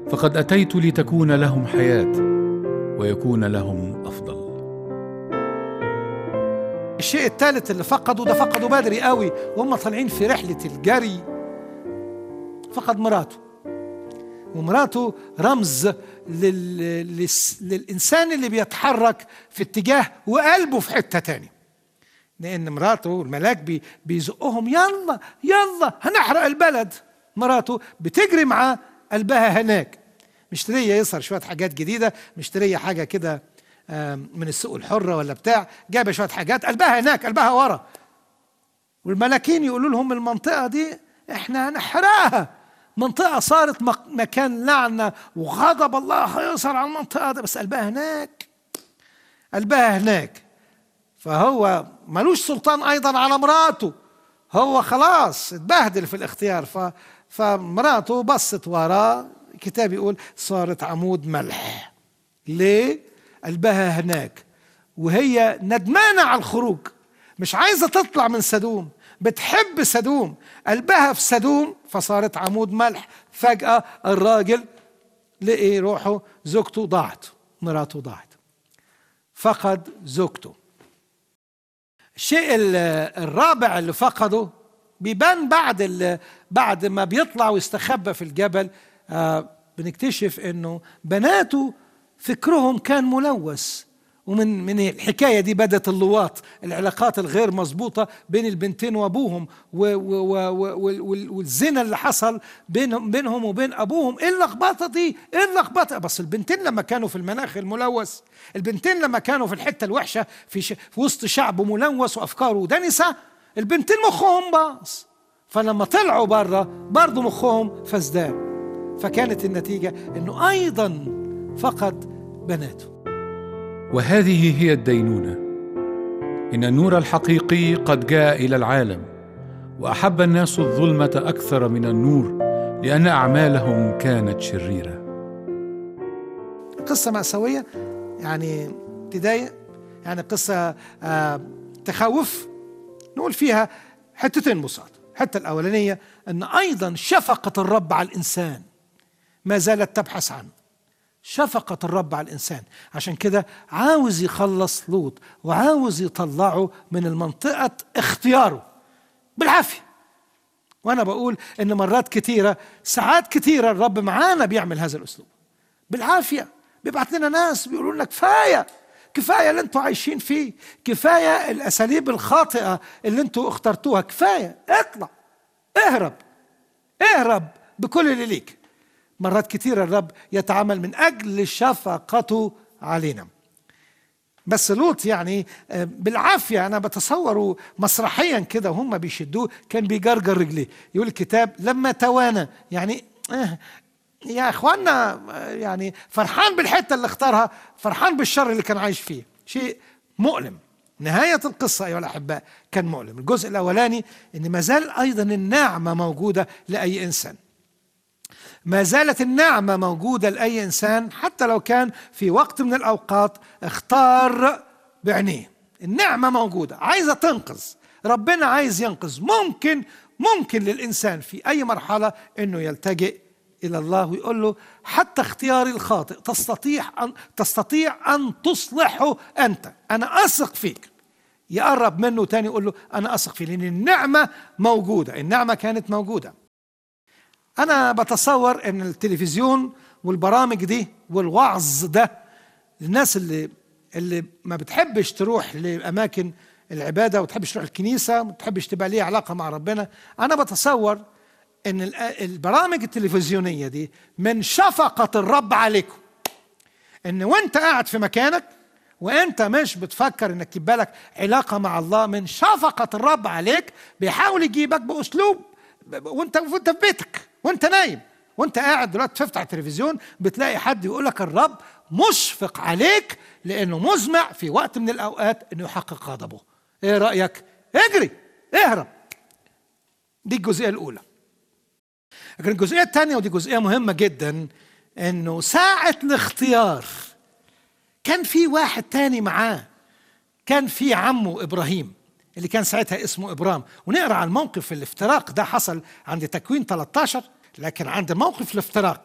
فقد اتيت لتكون لهم حياه ويكون لهم افضل الشيء الثالث اللي فقدوا ده فقدوا بدري قوي وهم طالعين في رحلة الجري فقد مراته ومراته رمز لل... للس... للإنسان اللي بيتحرك في اتجاه وقلبه في حتة تاني لأن مراته الملاك بي... بيزقهم يلا يلا هنحرق البلد مراته بتجري معاه قلبها هناك مشترية يسهر شوية حاجات جديدة مشترية حاجة كده آم، من السوق الحرة ولا بتاع جايبة شوية حاجات قلبها هناك قلبها ورا والملاكين يقولوا لهم المنطقة دي احنا هنحرقها منطقة صارت مك- مكان لعنة وغضب الله هيظهر على المنطقة دي بس قلبها هناك قلبها هناك فهو ملوش سلطان أيضا على مراته هو خلاص اتبهدل في الاختيار ف فمراته بصت وراه الكتاب يقول صارت عمود ملح ليه؟ قلبها هناك وهي ندمانة على الخروج مش عايزة تطلع من سدوم بتحب سدوم قلبها في سدوم فصارت عمود ملح فجأة الراجل لقي روحه زوجته ضاعت مراته ضاعت فقد زوجته الشيء ال- الرابع اللي فقده بيبان بعد ال- بعد ما بيطلع ويستخبى في الجبل آه بنكتشف انه بناته فكرهم كان ملوث ومن من الحكايه دي بدت اللواط العلاقات الغير مظبوطه بين البنتين وابوهم و و و و وال- وال- والزنا اللي حصل بينهم بينهم وبين ابوهم ايه اللخبطه دي ايه اللخبطه بس البنتين لما كانوا في المناخ الملوث البنتين لما كانوا في الحته الوحشه في, ش... في وسط شعب ملوث وافكاره دنسه البنتين مخهم باظ فلما طلعوا بره برضه مخهم فازداد فكانت النتيجه انه ايضا فقد بناته وهذه هي الدينونه ان النور الحقيقي قد جاء الى العالم واحب الناس الظلمه اكثر من النور لان اعمالهم كانت شريره قصة مأساوية يعني تضايق يعني قصة آه تخوف نقول فيها حتتين بساط الحتة الأولانية أن أيضا شفقة الرب على الإنسان ما زالت تبحث عنه شفقة الرب على الإنسان عشان كده عاوز يخلص لوط وعاوز يطلعه من المنطقة اختياره بالعافية وأنا بقول إن مرات كتيرة ساعات كتيرة الرب معانا بيعمل هذا الأسلوب بالعافيه بيبعت لنا ناس بيقولوا لنا كفايه كفايه اللي انتوا عايشين فيه كفايه الاساليب الخاطئه اللي انتوا اخترتوها كفايه اطلع اهرب اهرب بكل اللي ليك مرات كتير الرب يتعامل من اجل شفقته علينا بس لوط يعني آه، بالعافيه انا بتصوره مسرحيا كده وهم بيشدوه كان بيجرجر رجليه يقول الكتاب لما توانى يعني آه، يا اخوانا آه، يعني فرحان بالحته اللي اختارها فرحان بالشر اللي كان عايش فيه شيء مؤلم نهاية القصة أيها الأحباء كان مؤلم الجزء الأولاني أن ما زال أيضا النعمة موجودة لأي إنسان ما زالت النعمة موجودة لأي إنسان حتى لو كان في وقت من الأوقات اختار بعينيه النعمة موجودة عايزة تنقذ ربنا عايز ينقذ ممكن ممكن للإنسان في أي مرحلة أنه يلتجئ إلى الله ويقول له حتى اختياري الخاطئ تستطيع أن تستطيع أن تصلحه أنت أنا أثق فيك يقرب منه تاني يقول له أنا أثق فيه لأن النعمة موجودة النعمة كانت موجودة أنا بتصور إن التلفزيون والبرامج دي والوعظ ده للناس اللي اللي ما بتحبش تروح لأماكن العبادة وتحبش تروح الكنيسة وما بتحبش تبقى ليها علاقة مع ربنا أنا بتصور إن ال- البرامج التلفزيونية دي من شفقة الرب عليكم إن وأنت قاعد في مكانك وأنت مش بتفكر إنك يبقى لك علاقة مع الله من شفقة الرب عليك بيحاول يجيبك بأسلوب ب- وأنت وأنت في بيتك وأنت نايم وأنت قاعد دلوقتي تفتح التلفزيون بتلاقي حد يقول لك الرب مشفق عليك لأنه مزمع في وقت من الأوقات إنه يحقق غضبه إيه رأيك؟ اجري اهرب دي الجزئية الأولى لكن الجزئية الثانية ودي جزئية مهمة جدا انه ساعة الاختيار كان في واحد تاني معاه كان في عمه ابراهيم اللي كان ساعتها اسمه ابرام ونقرا عن موقف الافتراق ده حصل عند تكوين 13 لكن عند موقف الافتراق